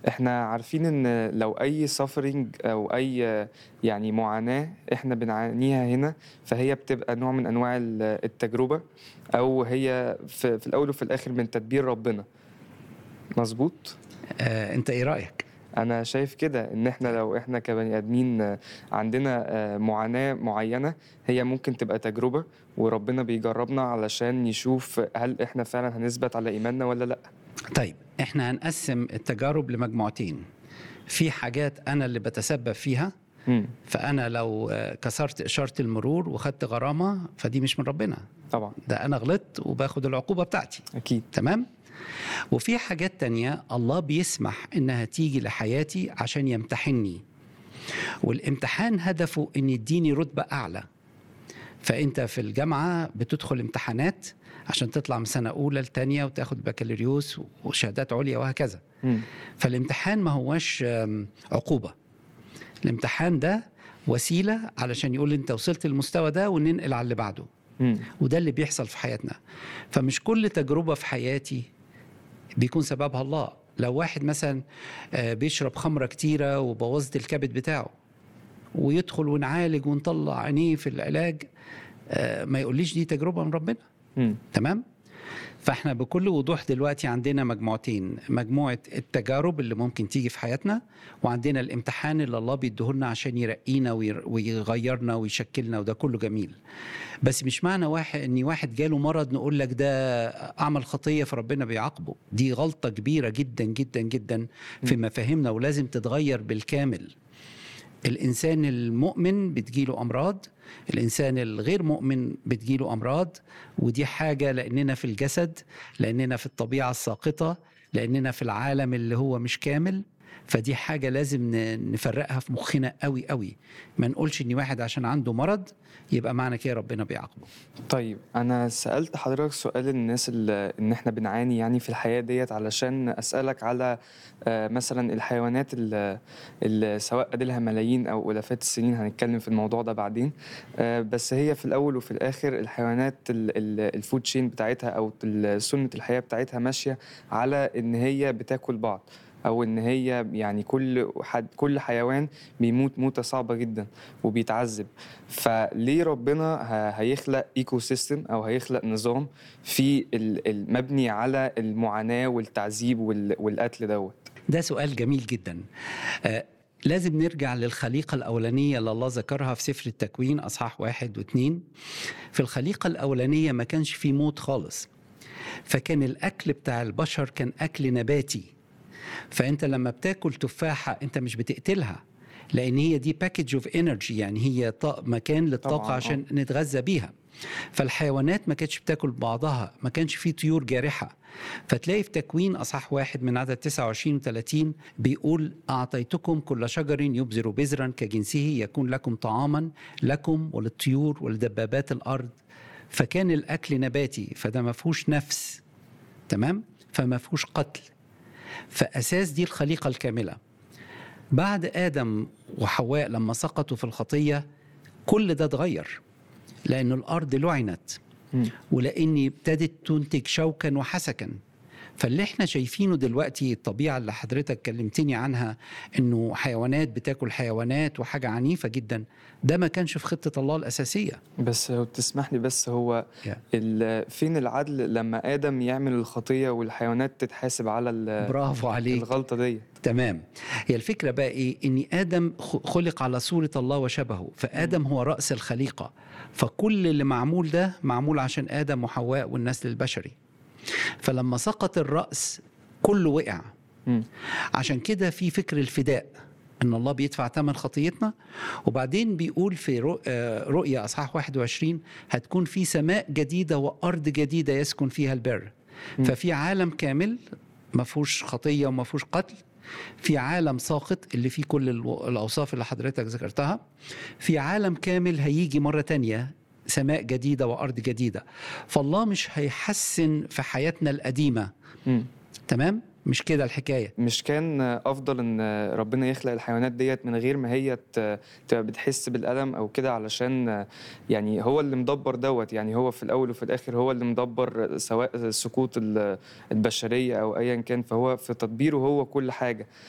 إحنا عارفين إن لو أي suffering أو أي يعني معاناة إحنا بنعانيها هنا، فهي بتبقى نوع من أنواع ال التجربة أو هي في في الأول وفي الآخر من تدبير ربنا. مضبوط؟ آآ أنت إيه رأيك؟ أنا شايف كده، إن إحنا لو إحنا كبني آدمين عندنا آآ معاناة معيّنة، هي ممكن تبقى تجربة وربنا بيجرّبنا علشان يشوف هل إحنا فعلًا هنثبت على إيماننا والّا لأ. طيب إحنا هنقسّم التجارب لمجموعتين، في حاجات أنا اللي باتسبب فيها، إمم. فأنا لو كسرت إشارة المرور وخدت غرامة، فدي مش من ربنا، طبعًا. ده أنا غلطت وباخد العقوبة بتاعتي، أكيد. تمام؟ وفي حاجات تانية الله بيسمح إنها تيجي لحياتي عشان يمتحنّي، والامتحان هدفه إن يدّيني رتبة أعلى، فأنت في الجامعة بتدخل امتحانات عشان تطلع من سنة أولى لتانية وتاخد بكالوريوس وشهادات عليا وهكذا، إمم. فالامتحان ما هواش آمم عقوبة، الامتحان ده وسيلة علشان يقول لي أنت وصلت للمستوى ده وننقل على اللي بعده، إمم. وده اللي بيحصل في حياتنا، فمش كل تجربة في حياتي بيكون سببها الله، لو واحد مثلًا آآ بيشرب خمرة كتيرة وبوّظت الكبد بتاعه، ويدخل ونعالج ونطلّع عينيه في العلاج، آآ ما يقوليش دي تجربة من ربنا، إمم. تمام؟ فإحنا بكل وضوح دلوقتي عندنا مجموعتين، مجموعة التجارب اللي ممكن تيجي في حياتنا، وعندنا الامتحان اللي الله بيديه لنا عشان يرقينا وير ويغيّرنا ويشكّلنا وده كله جميل، بس مش معنى واحد إن واحد جاله مرض نقول لك ده عمل خطية فربنا بيعاقبه، دي غلطة كبيرة جدًا، جدًا، جدًا في إمم. مفاهيمنا ولازم تتغيّر بالكامل. الإنسان المؤمن بتيجي له أمراض، الإنسان الغير مؤمن بتيجي له أمراض، ودي حاجة لأننا في الجسد، لأننا في الطبيعة الساقطة، لأننا في العالم اللي هو مش كامل، فدي حاجة لازم ن نفرّقها في مخنا أوي، أوي، ما نقولش إن واحد عشان عنده مرض يبقى معنى كده ربنا بيعاقبه. طيب أنا سألت حضرتك سؤال الناس ال إن إحنا بنعاني يعني في الحياة ديّة علشان أسألك على آآ مثلًا الحيوانات ال اللي سواء أديلها ملايين أو آلافات السنين هنتكلم في الموضوع ده بعدين، آآ بس هي في الأول وفي الآخر الحيوانات ال ال الfood chain بتاعتها أو ال سُنّة الحياة بتاعتها ماشية على إن هي بتاكل بعض، أو إن هي يعني كل حد كل حيوان بيموت موتة صعبة جدًا وبيتعذب، فليه ربنا ه هيخلق ecosystem أو هيخلق نظام في ال ال مبني على المعاناة والتعذيب وال والقتل دوّة؟ ده سؤال جميل جدًا. آآ لازم نرجع للخليقة الأولانية اللي الله ذكرها في سفر التكوين أصحاح 1 و2 في الخليقة الأولانية ما كانش في موت خالص، فكان الأكل بتاع البشر كان أكل نباتي، فأنت لمّا بتاكل تفاحة أنت مش بتقتلها، لأن هي دي package of energy يعني هي ط مكان للطاقة طبعًا آه. عشان نتغذى بيها، فالحيوانات ما كانتش بتاكل بعضها، ما كانش في طيور جارحة، فتلاقي في تكوين أصحاح 1 من عدد 29 و30 بيقول: "أعطيتكم كل شجر يبذر بذرًا كجنسه يكون لكم طعامًا لكم وللطيور ولدبابات الأرض." فكان الأكل نباتي، فده ما فيهوش نَفْس، تمام؟ فما فيهوش قتل، فأساس دي الخليقة الكاملة. بعد آدم وحواء لمّا سقطوا في الخطية كل ده اتغيّر، لأن الأرض لُعِنت، إمم. ولإن ابتدت تنتج شوكًا وحسكًا، فاللي إحنا شايفينه دلوقتي الطبيعة اللي حضرتك كلمتني عنها إنه حيوانات بتاكل حيوانات وحاجة عنيفة جدًا، ده ما كانش في خطة الله الأساسية. بس لو تسمح لي بس هو Yeah. ال فين العدل لمّا آدم يعمل الخطية والحيوانات تتحاسب على ال برافو عليك. الغلطة ديّة؟ تمام. هي الفكرة بقى إيه، إن آدم خ خُلق على صورة الله وشبهه، فآدم هو رأس الخليقة، فكل اللي معمول ده معمول عشان آدم وحواء والنسل البشري. فلمّا سقط الرأس كله وقع. إمم. عشان كده في فكر الفداء، إن الله بيدفع تمن خطيتنا، وبعدين بيقول في رؤ آآ رؤيا أصحاح 21 هتكون في سماء جديدة وأرض جديدة يسكن فيها البر، إمم. ففي عالم كامل ما فيهوش خطية وما فيهوش قتل، في عالم ساقط اللي فيه كل الو الأوصاف اللي حضرتك ذكرتها، في عالم كامل هييجي مرة تانية سماء جديدة وأرض جديدة، فالله مش هيحسّن في حياتنا القديمة، إمم. تمام؟ مش كده الحكاية. مش كان أفضل إن ربنا يخلق الحيوانات ديّة من غير ما هي ت تبقى بتحس بالألم أو كده علشان يعني هو اللي مدبّر دوّة، يعني هو في الأول وفي الآخر هو اللي مدبّر سواء سقوط ال البشرية أو أيًا كان، فهو في تدبيره هو كل حاجة.